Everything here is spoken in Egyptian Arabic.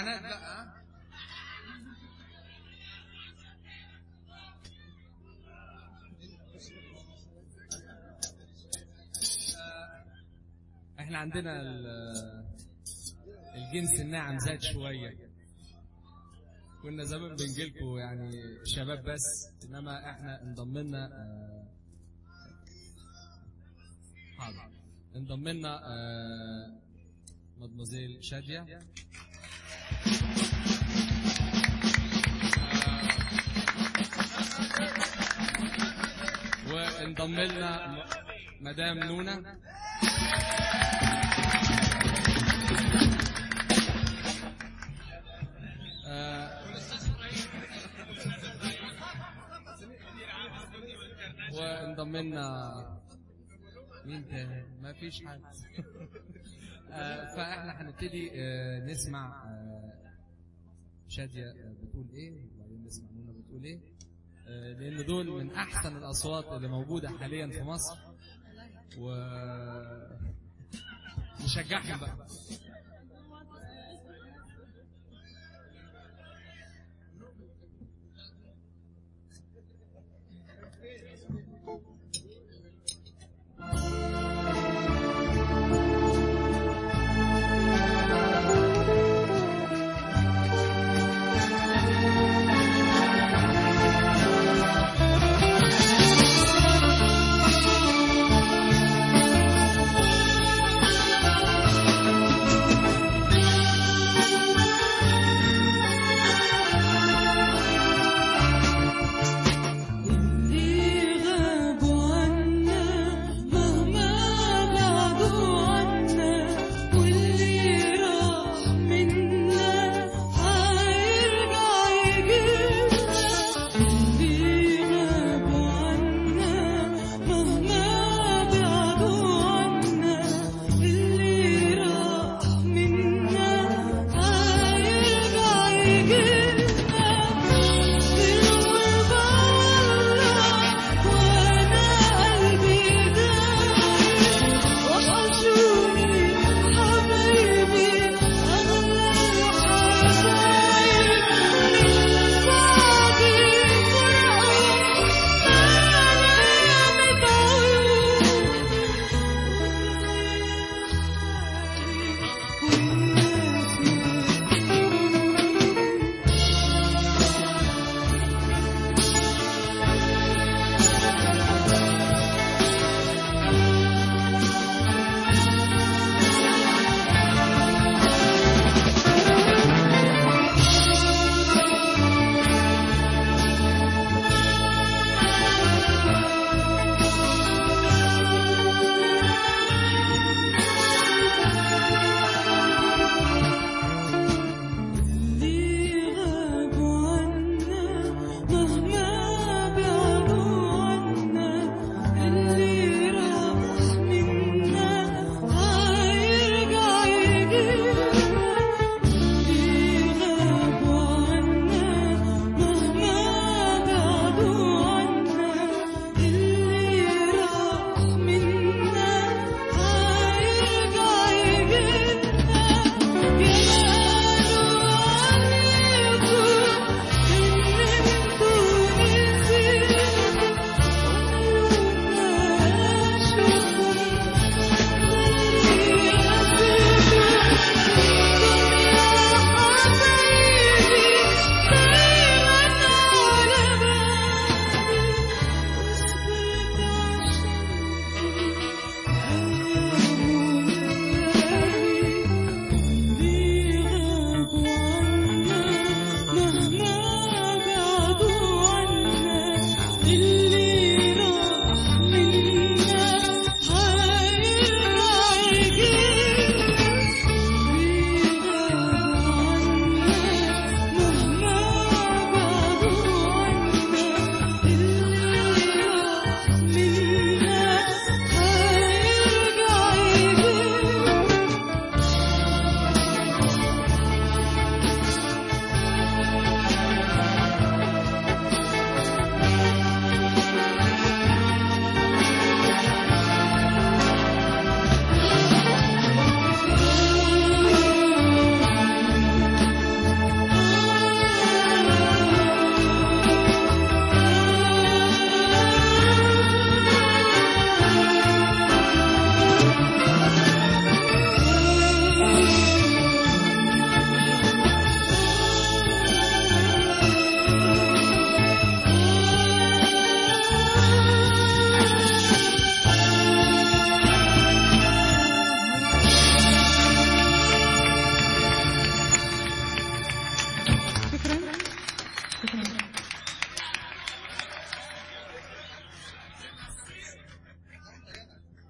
الحانات بقى ها؟ احنا عندنا ال- الجنس الناعم زاد شويه كنا زمان بنجيلكوا يعني شباب بس انما احنا انضم لنا آه، حاضر انضم لنا آه، مدموزيل شاديه آه، وانضم لنا م- مدام نونا آه، وانضم لنا مين تاني؟ ما فيش حد آه، فاحنا هنبتدي آه، نسمع آه، شادية آه، بتقول ايه وبعدين نسمع منى بتقول ايه آه، لان دول من احسن الاصوات اللي موجودة حاليا في مصر و نشجعهم بقى